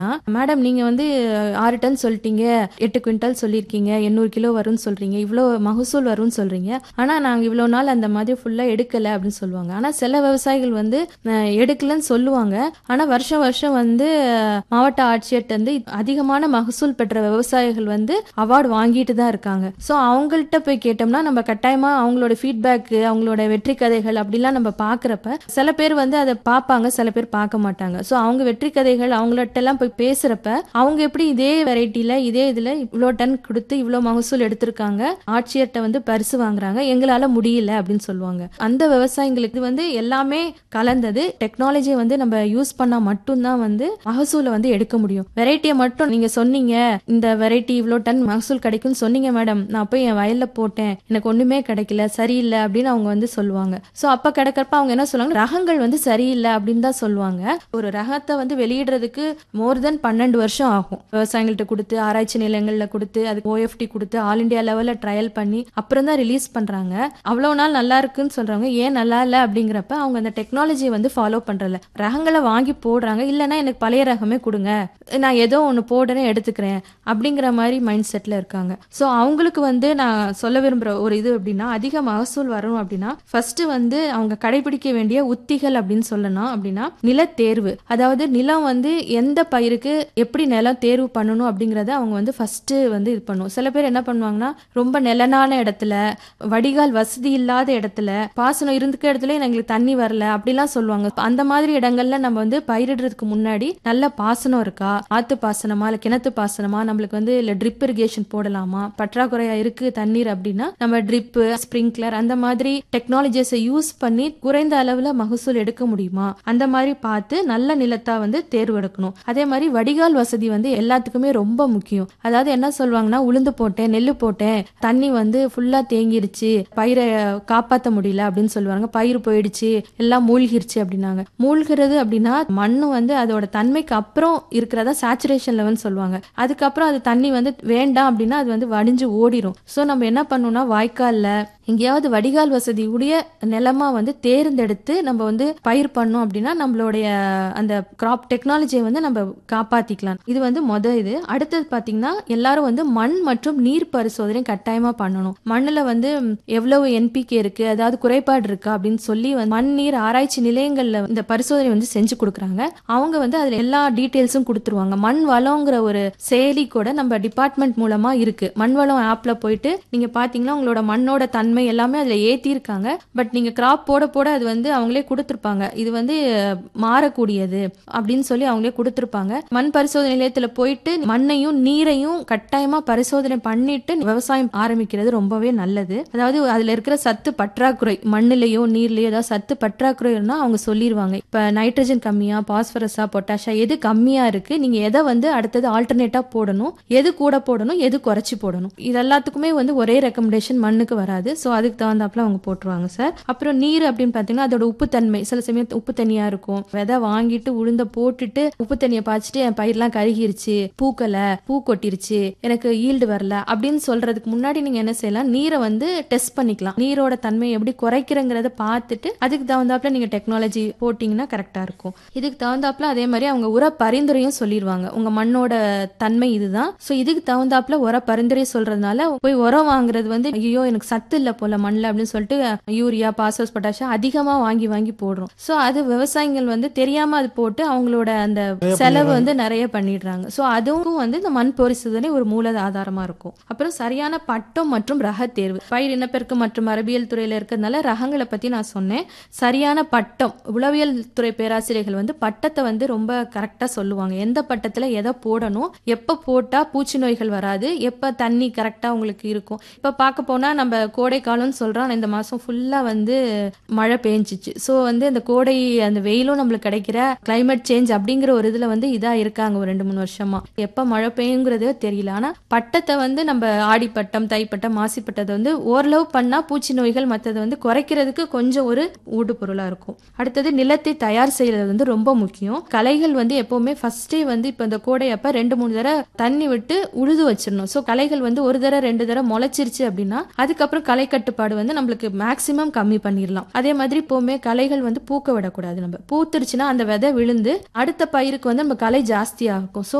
madam நீங்க வந்து ஆறு டன் சொல்லிட்டீங்க எட்டு குவிண்டால் சொல்லியிருக்கீங்க எண்ணூறு கிலோ வரும்னு சொல்றீங்க இவ்வளோ மகசூல் வரும்னு சொல்றீங்க ஆனா நாங்க இவ்வளோ நாள் அந்த மாதிரி ஃபுல்லா எடுக்கல அப்படின்னு சொல்லுவாங்க ஆனா சில விவசாயிகள் வந்து அஹ், எடுக்கலன்னு சொல்லுவாங்க ஆனா வருஷம் வருஷம் வந்து அஹ், மாவட்ட ஆட்சியர்கிட்ட வந்து அதிகமான மகசூல் பெற்ற விவசாயிகள் வந்து அவார்டு வாங்கிட்டு தான் இருக்காங்க ஸோ அவங்கள்ட்ட போய் கேட்டோம்னா நம்ம கட்டாயமா அவங்களோட ஃபீட்பேக் அவங்களோட வெற்றி கதைகள் அப்படிலாம் நம்ம பார்க்குறப்ப சில பேர் வந்து அதை பார்ப்பாங்க சில பேர் பார்க்க மாட்டாங்க ஸோ அவங்க வெற்றி கதைகள் அவங்கள்ட்ட எல்லாம் போய் பேசுறப்ப அவங்க எப்படி இதே வெரைட்டில இதே இதுல இவ்வளோ டன் கொடுத்து இவ்வளோ மகசூல் எடுத்திருக்காங்க ஆட்சியர்கிட்ட வந்து பரிசு வாங்குறாங்க எங்களால முடியல அப்படின்னு சொல்லுவாங்க அந்த விவசாயிங்களுக்கு இது வந்து எல்லாமே கலந்தது டெக்னாலஜியை வந்து நம்ம யூஸ் பண்ணா மட்டும்தான் வந்து மகசூலை வந்து எடுக்க முடியும் வெரைட்டியை மட்டும் நீங்க சொன்னீங்க இந்த வெரைட்டி இவ்வளோ டன் மகசூல் கிடைக்கும்னு சொன்னீங்க மேடம் நான் போய் என் வயல்ல போட்டேன் எனக்கு ஒண்ணுமே கிடைக்கல சரியில்லை அப்படின்னு அவங்க வந்து சொல்லுவாங்க சோ அப்ப கிடைக்கிறப்ப அவங்க என்ன சொல்லுவாங்க ரகங்கள் வந்து சரியில்லை அப்படின்னு தான் சொல்லுவாங்க ஒரு ரகத்தை வந்து வெளியிடுறதுக்கு மோர் தென் பன்னெண்டு வருஷம் ஆகும் விவசாயிகள்ட்ட கொடுத்து ஆராய்ச்சி நிலையங்கள்ல கொடுத்து அதுக்கு ஓஎஃப்டி கொடுத்து ஆல் இந்தியா லெவல்ல ட்ரையல் பண்ணி அப்புறம் தான் ரிலீஸ் பண்றாங்க அவ்வளவு நாள் நல்லா இருக்குன்னு சொல்றாங்க ஏன் நல்லா இல்ல அப்படிங்கிறப்ப அவங்க அந்த டெக்னாலஜியை வந்து ஃபாலோ பண்றதில்ல ரகங்களை வாங்கி போடுறாங்க இல்லைன்னா எனக்கு பழைய ரகமே கொடுங்க நான் ஏதோ ஒன்று போடுறேன் எடுத்துக்கிறேன் அப்படிங்கிற மாதிரி மைண்ட் செட்ல இருக்காங்க ஸோ அவங்களுக்கு வந்து நான் சொல்ல விரும்புற ஒரு இது அப்படின்னா அதிக மகசூல் வரும் அப்படின்னா ஃபர்ஸ்ட் வந்து அவங்க கடைபிடிக்க வேண்டிய உத்திகள் அப்படின்னு சொல்லணும் அப்படின்னா நிலத்தேர்வு அதாவது நிலம் வந்து எந்த பயிருக்கு எப்படி நிலம் தேர்வு பண்ணணும் அப்படிங்கறத அவங்க வந்து ஃபர்ஸ்ட் வந்து இது பண்ணும் சில பேர் என்ன பண்ணுவாங்கன்னா ரொம்ப நிலனான இடத்துல வடிகால் வசதி இல்லாத இடத்துல பாசனம் இருந்துக்க இடத்துல எங்களுக்கு தண்ணி வரல அப்படிலாம் சொல்லுவாங்க அந்த மாதிரி இடங்கள்ல நம்ம வந்து பயிரிடுறதுக்கு முன்னாடி நல்ல பாசனம் இருக்கா ஆத்து பாசனமா இல்ல கிணத்து பாசனமா நம்மளுக்கு வந்து இல்ல ட்ரிப் இரிகேஷன் போடலாமா பற்றாக்குறையா இருக்கு தண்ணீர் அப்படின்னா நம்ம ட்ரிப் ஸ்ப்ரிங்க்லர் அந்த மாதிரி டெக்னாலஜிஸை யூஸ் பண்ணி குறைந்த அளவுல மகசூல் எடுக்க முடியுமா அந்த மாதிரி பார்த்து நல்ல நிலத்தா வந்து தேர்வு எடுக்கணும் அதே மாதிரி வடிகால் வசதி வந்து எல்லாத்துக்குமே ரொம்ப முக்கியம் அதாவது என்ன சொல்லுவாங்கன்னா உளுந்து போட்டேன் நெல்லு போட்டேன் தண்ணி வந்து ஃபுல்லா தேங்கிருச்சு பயிரை காப்பாத்த முடியல அப்படின்னு சொல்லுவாங்க பயிர் போயிடுச்சு எல்லாம் மூழ்கிருச்சு அப்படின்னாங்க மூழ்கிறது அப்படின்னா மண்ணு வந்து அதோட தன்மைக்கு அப்புறம் இருக்கிறதா சேச்சுரேஷன் லெவல்னு சொல்லுவாங்க அதுக்கப்புறம் அது தண்ணி வந்து வேண்டாம் அப்படின்னா அது வந்து வடிஞ்சு ஓடிரும் ஸோ நம்ம என்ன பண்ணணும்னா வாய்க்கால்ல எங்கேயாவது வடிகால் வசதி உடைய நிலமா வந்து தேர்ந்தெடுத்து நம்ம வந்து பயிர் பண்ணோம் அப்படின்னா நம்மளுடைய அந்த கிராப் டெக்னாலஜியை வந்து நம்ம காப்பாத்திக்கலாம் இது வந்து மொத இது அடுத்தது பாத்தீங்கன்னா எல்லாரும் வந்து மண் மற்றும் நீர் பரிசோதனை கட்டாயமா பண்ணணும் மண்ணுல வந்து எவ்வளவு என்பிகே இருக்கு அதாவது குறைபாடு இருக்கா அப்படின்னு சொல்லி வந்து மண் நீர் ஆராய்ச்சி நிலையங்கள்ல இந்த பரிசோதனை வந்து செஞ்சு கொடுக்குறாங்க அவங்க வந்து அதுல எல்லா டீட்டெயில்ஸும் கொடுத்துருவாங்க மண் வளங்கிற ஒரு செயலி கூட நம்ம டிபார்ட்மெண்ட் மூலமா இருக்கு மண் வளம் ஆப்ல போயிட்டு நீங்க பாத்தீங்கன்னா உங்களோட மண்ணோட தன்மை எல்லாமே அதுல ஏத்தி இருக்காங்க பட் நீங்க கிராப் போட போட அது வந்து அவங்களே கொடுத்துருப்பாங்க இது வந்து அஹ், மாறக்கூடியது அப்படின்னு சொல்லி அவங்களே கொடுத்துருப்பாங்க மண் பரிசோதனை நிலையத்துல போயிட்டு மண்ணையும் நீரையும் கட்டாயமா பரிசோதனை பண்ணிட்டு விவசாயம் ஆரம்பிக்கிறது ரொம்பவே நல்லது அதாவது அதுல இருக்கிற சத்து பற்றாக்குறை மண்ணுலயோ நீர்லயோ ஏதாவது சத்து பற்றாக்குறை இருந்தா அவங்க சொல்லிடுவாங்க இப்ப நைட்ரஜன் கம்மியா பாஸ்பரஸா பொட்டாஷா எது கம்மியா இருக்கு நீங்க எதை வந்து அடுத்தது ஆல்டர்னேட்டா போடணும் எது கூட போடணும் எது குறைச்சி போடணும் இது எல்லாத்துக்குமே வந்து ஒரே ரெக்கமெண்டேஷன் மண்ணுக்கு வராது ஸோ அதுக்கு தகுந்தாப்புல அவங்க போட்டுருவாங்க சார் அப்புறம் நீர் அப்படின்னு பார்த்தீங்கன்னா அதோட உப்புத்தன்மை சில சமயம் உப்பு தண்ணியா இருக்கும் விதை வாங்கிட்டு உளுந்த போட்டுட்டு உப்பு தண்ணியை பாய்ச்சிட்டு என் பயிரெல்லாம் கருகிருச்சு பூக்கலை பூ கொட்டிருச்சு எனக்கு ஈல்டு வரல அப்படின்னு சொல்றதுக்கு முன்னாடி நீங்க என்ன செய்யலாம் நீரை வந்து டெஸ்ட் பண்ணிக்கலாம் நீரோட தன்மை எப்படி குறைக்கிறங்கிறத பார்த்துட்டு அதுக்கு தகுந்தாப்புல நீங்க டெக்னாலஜி போட்டீங்கன்னா கரெக்டா இருக்கும் இதுக்கு தகுந்தாப்புல அதே மாதிரி அவங்க உர பரிந்துரையும் சொல்லிடுவாங்க உங்க மண்ணோட தன்மை இதுதான் ஸோ இதுக்கு தகுந்தாப்புல உர பரிந்துரை சொல்றதுனால போய் உரம் வாங்குறது வந்து ஐயோ எனக்கு சத்து இல்ல போல மண்ணில் அப்படின்னு சொல்லிட்டு யூரியா பாஸ்பரஸ் பொட்டாசியம் அதிகமா வாங்கி வாங்கி போடுறோம் ஸோ அது விவசாயிகள் வந்து தெரியாம அது போட்டு அவங்களோட அந்த செலவு வந்து நிறைய பண்ணிடுறாங்க ஸோ அதுவும் வந்து இந்த மண் பரிசோதனை ஒரு மூல ஆதாரமா இருக்கும் அப்புறம் சரியான பட்டம் மற்றும் ரக தேர்வு பயிர் இனப்பெருக்கம் மற்றும் மரபியல் துறையில இருக்கிறதுனால ரகங்களை பத்தி நான் சொன்னேன் சரியான பட்டம் உளவியல் துறை பேராசிரியர்கள் வந்து பட்டத்தை வந்து ரொம்ப கரெக்டா சொல்லுவாங்க எந்த பட்டத்துல எதை போடணும் எப்ப போட்டா பூச்சி நோய்கள் வராது எப்ப தண்ணி கரெக்டா உங்களுக்கு இருக்கும் இப்ப பார்க்க போனா நம்ம கோடை காலம்னு சொல்றோம் ஆனா இந்த மாசம் ஃபுல்லா வந்து மழை பெஞ்சிச்சு ஸோ வந்து அந்த கோடை அந்த வெயிலும் நம்மளுக்கு கிடைக்கிற climate சேஞ்ச் அப்படிங்கிற ஒரு இதுல வந்து இதா இருக்காங்க ஒரு ரெண்டு மூணு வருஷமா எப்ப மழை பெய்யுங்கிறதே தெரியல ஆனா பட்டத்தை வந்து நம்ம ஆடிப்பட்டம் தைப்பட்டம் மாசிப்பட்டத்தை வந்து ஓரளவு பண்ணா பூச்சி நோய்கள் மத்ததை வந்து குறைக்கிறதுக்கு கொஞ்சம் ஒரு ஊடு பொருளா இருக்கும் அடுத்தது நிலத்தை தயார் செய்யறது வந்து ரொம்ப முக்கியம் களைகள் வந்து எப்பவுமே ஃபர்ஸ்டே வந்து இப்ப இந்த கோடை அப்ப ரெண்டு மூணு தடவை தண்ணி விட்டு உழுது வச்சிடணும் ஸோ களைகள் வந்து ஒரு தடவை ரெண்டு தடவை முளைச்சிருச்சு அப்படின்னா அதுக்கப்புறம் களை கட்டுப்பாடு வந்து நம்மளுக்கு மேக்சிமம் கம்மி பண்ணிடலாம் அதே மாதிரி எப்பவுமே களைகள் வந்து பூக்க விடக்கூடாது நம்ம பூத்துருச்சுன்னா அந்த விதை விழுந்து அடுத்த பயிருக்கு வந்து நம்ம களை விலை ஜாஸ்தியாக இருக்கும் ஸோ